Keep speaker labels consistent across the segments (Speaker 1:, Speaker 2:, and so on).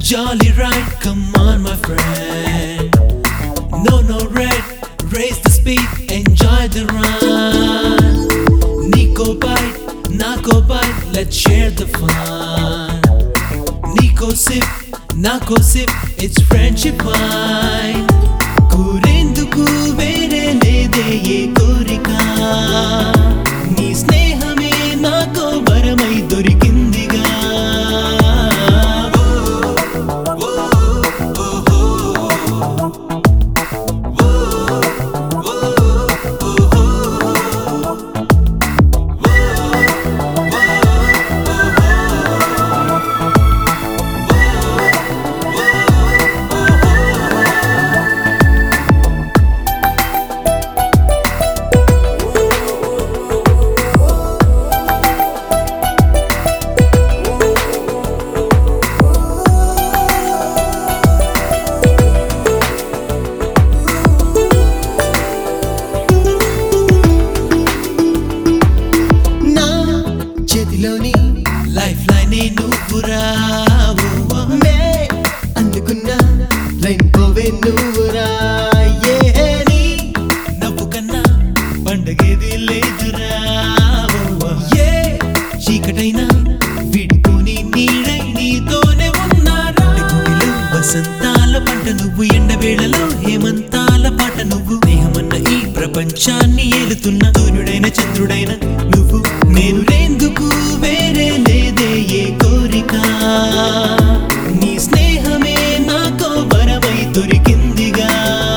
Speaker 1: Jolly ride, come on my friend. No, no red, raise the speed, enjoy the run. Nico bite, Naco bite, let's share the fun. Nico sip, Naco sip, it's friendship wine. కూరేందుకు వేరే లేదే ఏ కోరిక నీ స్నేహమే నాకో వరమై దొరికిందిగా
Speaker 2: నా చేతిలోని
Speaker 1: life లైనే నువ్వురా
Speaker 2: నే అందుకున్న లైన్ పోవే నువ్వురా ఏ నీ
Speaker 1: నవ్వు కన్నా పండగేది లేదురా ఏ చీకటైనా విడిపోని నీడై నీతోనే ఉన్నారా గుడిలో వసంతాల పంట నువ్వు ఎండవేళలో హేమంతాల పాట నువ్వు స్నేహమన్న ఈ ప్రపంచాన్ని ఏలుతున్న సూర్యుడైన చంద్రుడైన నువ్వు నేను లేందుకు వేరే లేదే ఏ కోరిక నీ స్నేహమే నాకో వరమై దొరికిందిగా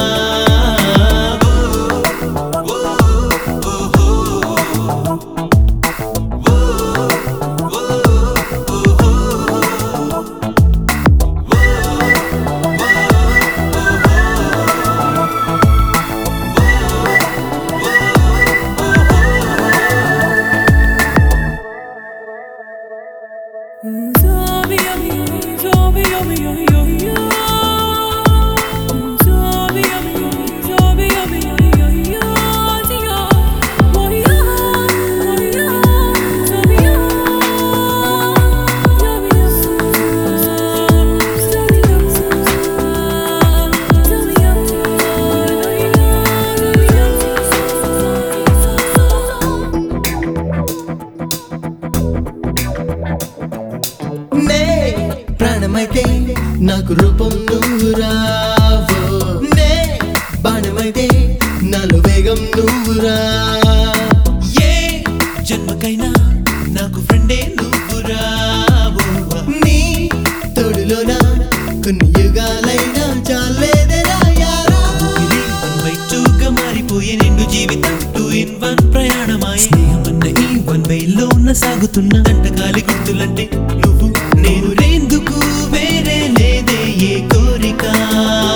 Speaker 2: నే ప్రాణమైతే నాకు రూపం నువ్వురా ఓ నే బాణమైతే నాలో వేగం నువ్వురా
Speaker 1: ఏ జన్మకైనా నాకు ఫ్రెండే నువ్వురా
Speaker 2: నీ తోడులోన కొన్ని యుగాలైనా చాలేదరా యారా
Speaker 1: వన్ బై టూగా మారిపోయే నిండు జీవితం టూ ఇన్ వన్ ప్రయాణమాయ స్నేహమన్న ఈ వన్ బై లోన సాగుతున్న దంటకాలి గుర్తులంటే నువ్వు నేను రేందుకు వేరే లేదే ఏ కోరిక